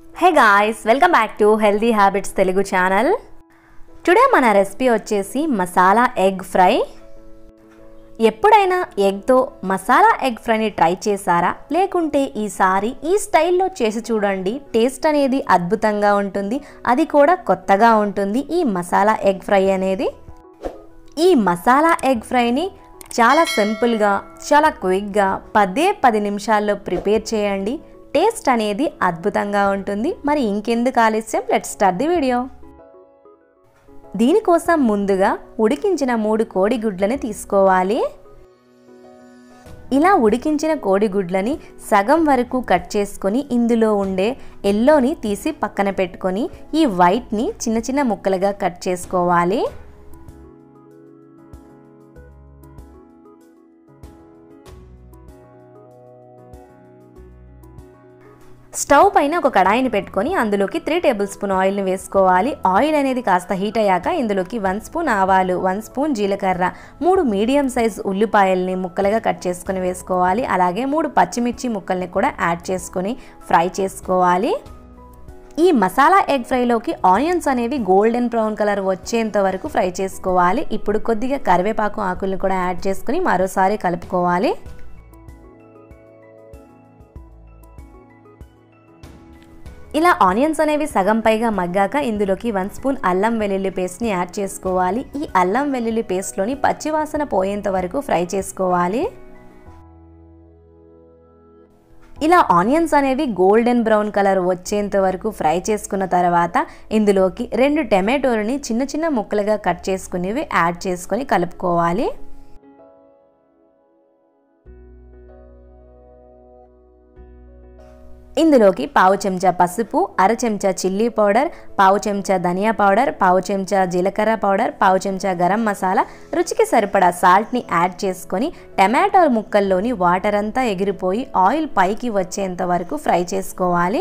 hey guys welcome back to healthy habits Telugu channel today మన recipe వచ్చేసి masala egg fry ఎప్పుడైనా ఎగ్తో మసాలా ఎగ్ ఫ్రైని ట్రై చేశారా లేకుంటే ఈసారి ఈ స్టైల్లో చేసి చూడండి టేస్ట్ అనేది అద్భుతంగా ఉంటుంది అది కూడా కొత్తగా ఉంటుంది ఈ మసాలా ఎగ్ ఫ్రై అనేది ఈ మసాలా ఎగ్ ఫ్రైని చాలా సింపుల్గా చాలా క్విక్గా పదే పది నిమిషాల్లో ప్రిపేర్ చేయండి టేస్ట్ అనేది అద్భుతంగా ఉంటుంది మరి ఇంకెందుకు ఆలస్యం లెట్ స్టార్ట్ ది వీడియో దీనికోసం ముందుగా ఉడికించిన మూడు కోడిగుడ్లని తీసుకోవాలి ఇలా ఉడికించిన కోడిగుడ్లని సగం వరకు కట్ చేసుకొని ఇందులో ఉండే ఎల్లోని తీసి పక్కన పెట్టుకొని ఈ వైట్ని చిన్న చిన్న ముక్కలుగా కట్ చేసుకోవాలి స్టవ్ పైన ఒక కడాయిని పెట్టుకొని అందులోకి త్రీ టేబుల్ స్పూన్ ఆయిల్ని వేసుకోవాలి ఆయిల్ అనేది కాస్త హీట్ అయ్యాక ఇందులోకి వన్ స్పూన్ ఆవాలు వన్ స్పూన్ జీలకర్ర మూడు మీడియం సైజ్ ఉల్లిపాయల్ని ముక్కలుగా కట్ చేసుకొని వేసుకోవాలి అలాగే మూడు పచ్చిమిర్చి ముక్కల్ని కూడా యాడ్ చేసుకొని ఫ్రై చేసుకోవాలి ఈ మసాలా ఎగ్ ఫ్రైలోకి ఆనియన్స్ అనేవి గోల్డెన్ బ్రౌన్ కలర్ వచ్చేంత వరకు ఫ్రై చేసుకోవాలి ఇప్పుడు కొద్దిగా కరివేపాకు ఆకుల్ని కూడా యాడ్ చేసుకుని మరోసారి కలుపుకోవాలి ఇలా ఆనియన్స్ అనేవి సగం పైగా మగ్గాక ఇందులోకి వన్ స్పూన్ అల్లం వెల్లుల్లి పేస్ట్ని యాడ్ చేసుకోవాలి ఈ అల్లం వెల్లుల్లి పేస్ట్లోని పచ్చివాసన పోయేంత వరకు ఫ్రై చేసుకోవాలి ఇలా ఆనియన్స్ అనేవి గోల్డెన్ బ్రౌన్ కలర్ వచ్చేంత వరకు ఫ్రై చేసుకున్న తర్వాత ఇందులోకి రెండు టమాటోలని చిన్న చిన్న ముక్కలుగా కట్ చేసుకునేవి యాడ్ చేసుకొని కలుపుకోవాలి ఇందులోకి పావు చెంచా పసుపు అర చెంచా చిల్లీ పౌడర్ పావు చెంచా ధనియా పౌడర్ పావు చెంచా జీలకర్ర పౌడర్ పావు చెంచా గరం మసాలా రుచికి సరిపడా సాల్ట్ని యాడ్ చేసుకొని టమాటో ముక్కల్లోని వాటర్ అంతా ఎగిరిపోయి ఆయిల్ పైకి వచ్చేంత వరకు ఫ్రై చేసుకోవాలి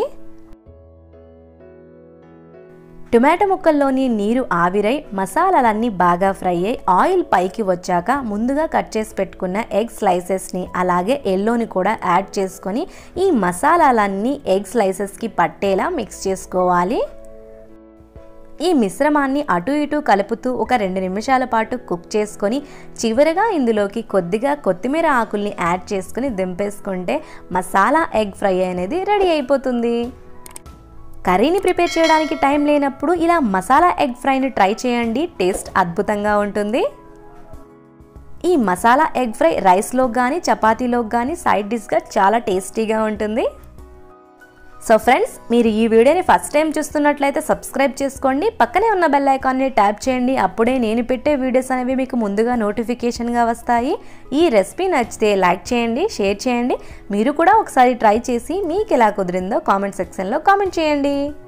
టొమాటో ముక్కల్లోని నీరు ఆవిరై మసాలాలన్నీ బాగా ఫ్రై అయ్యి ఆయిల్ పైకి వచ్చాక ముందుగా కట్ చేసి పెట్టుకున్న ఎగ్ స్లైసెస్ని అలాగే ఎల్లోని కూడా యాడ్ చేసుకొని ఈ మసాలాలన్నీ ఎగ్ స్లైసెస్కి పట్టేలా మిక్స్ చేసుకోవాలి ఈ మిశ్రమాన్ని అటు ఇటు కలుపుతూ ఒక రెండు నిమిషాల పాటు కుక్ చేసుకొని చివరగా ఇందులోకి కొద్దిగా కొత్తిమీర ఆకుల్ని యాడ్ చేసుకుని దింపేసుకుంటే మసాలా ఎగ్ ఫ్రై అనేది రెడీ అయిపోతుంది కర్రీని ప్రిపేర్ చేయడానికి టైం లేనప్పుడు ఇలా మసాలా ఎగ్ ఫ్రైని ట్రై చేయండి టేస్ట్ అద్భుతంగా ఉంటుంది ఈ మసాలా ఎగ్ ఫ్రై రైస్లోకి కానీ చపాతీలోకి కానీ సైడ్ డిష్గా చాలా టేస్టీగా ఉంటుంది సో ఫ్రెండ్స్ మీరు ఈ వీడియోని ఫస్ట్ టైం చూస్తున్నట్లయితే సబ్స్క్రైబ్ చేసుకోండి పక్కనే ఉన్న బెల్ ఐకాన్ని ట్యాప్ చేయండి అప్పుడే నేను పెట్టే వీడియోస్ అనేవి మీకు ముందుగా నోటిఫికేషన్గా వస్తాయి ఈ రెసిపీ నచ్చితే లైక్ చేయండి షేర్ చేయండి మీరు కూడా ఒకసారి ట్రై చేసి మీకు ఎలా కుదిరిందో కామెంట్ సెక్షన్లో కామెంట్ చేయండి